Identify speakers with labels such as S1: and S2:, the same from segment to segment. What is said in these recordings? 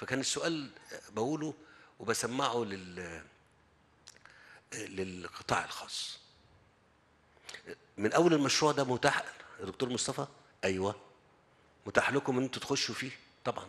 S1: فكان السؤال بقوله وبسمعه لل للقطاع الخاص من اول المشروع ده متاح يا دكتور مصطفى ايوه متاح لكم ان انتوا تخشوا فيه طبعا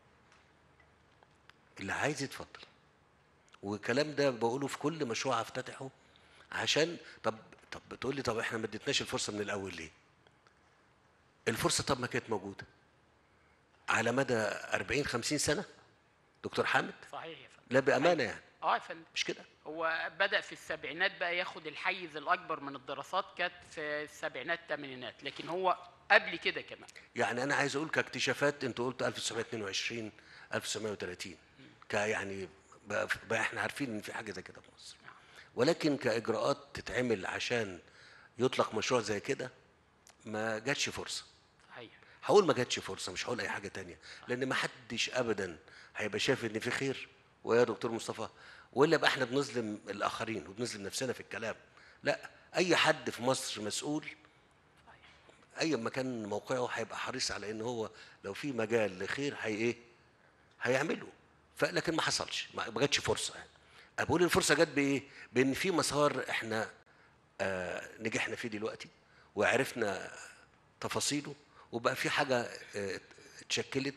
S1: اللي عايز يتفضل والكلام ده بقوله في كل مشروع افتتحه عشان طب طب بتقول لي طب احنا ما اديتناش الفرصه من الاول ليه الفرصه طب ما كانت موجوده على مدى 40 50 سنه دكتور حامد
S2: صحيح يا فندم
S1: لا بامانه يعني
S2: اه يا فندم
S1: مش كده
S2: هو بدأ في السبعينات بقى ياخد الحيز الأكبر من الدراسات كانت في السبعينات الثمانينات لكن هو قبل كده كمان
S1: يعني انا عايز اقول كاكتشافات انت قلت 1922 1930 كيعني بقى, بقى احنا عارفين ان في حاجه زي كده في مصر ولكن كاجراءات تتعمل عشان يطلق مشروع زي كده ما جاتش فرصه
S2: صحيح
S1: هقول ما جاتش فرصه مش هقول اي حاجه تانية لان ما حدش ابدا هيبقى شايف ان في خير ويا دكتور مصطفى ولا بقى احنا بنظلم الاخرين وبنظلم نفسنا في الكلام لا اي حد في مصر مسؤول اي مكان موقعه هيبقى حريص على ان هو لو في مجال لخير هي ايه هيعمله فلكن ما حصلش ما ما جاتش فرصه يعني بقول الفرصه جت بايه بان في مسار احنا آه نجحنا فيه دلوقتي وعرفنا تفاصيله وبقى في حاجه آه، اتشكلت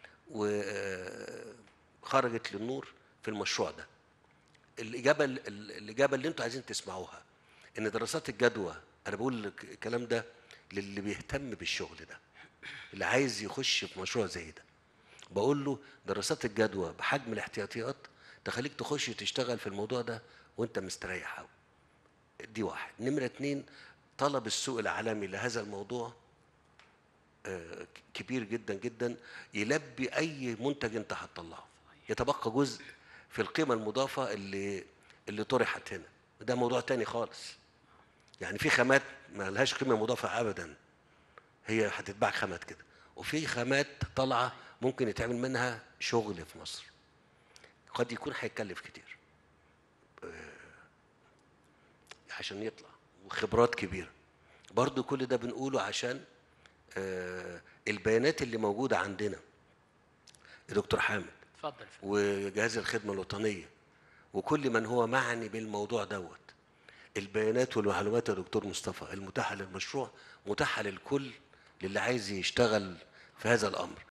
S1: وخرجت للنور في المشروع ده الاجابه ال- الاجابه اللي انتوا عايزين تسمعوها ان دراسات الجدوى انا بقول لك الكلام ده للي بيهتم بالشغل ده اللي عايز يخش في مشروع زي ده بقول له دراسات الجدوى بحجم الاحتياطيات تخليك تخش تشتغل في الموضوع ده وانت مستريح قوي دي واحد نمرة اتنين طلب السوق العالمي لهذا الموضوع آه، كبير جدا جدا يلبي اي منتج انت هتطلعه يتبقى جزء في القيمة المضافة اللي اللي طرحت هنا ده موضوع تاني خالص يعني في خامات ما لهاش قيمة مضافة ابدا هي هتتباع خامات كده وفي خامات طالعة ممكن يتعمل منها شغل في مصر قد يكون هيكلف كتير آه، عشان يطلع وخبرات كبيرة برضو كل ده بنقوله عشان آه، البيانات اللي موجودة عندنا يا دكتور حامد
S2: اتفضل يا فندم.
S1: وجهاز الخدمة الوطنية وكل من هو معني بالموضوع دوت البيانات والمعلومات يا دكتور مصطفى المتاحة للمشروع متاحة للكل للي عايز يشتغل في هذا الأمر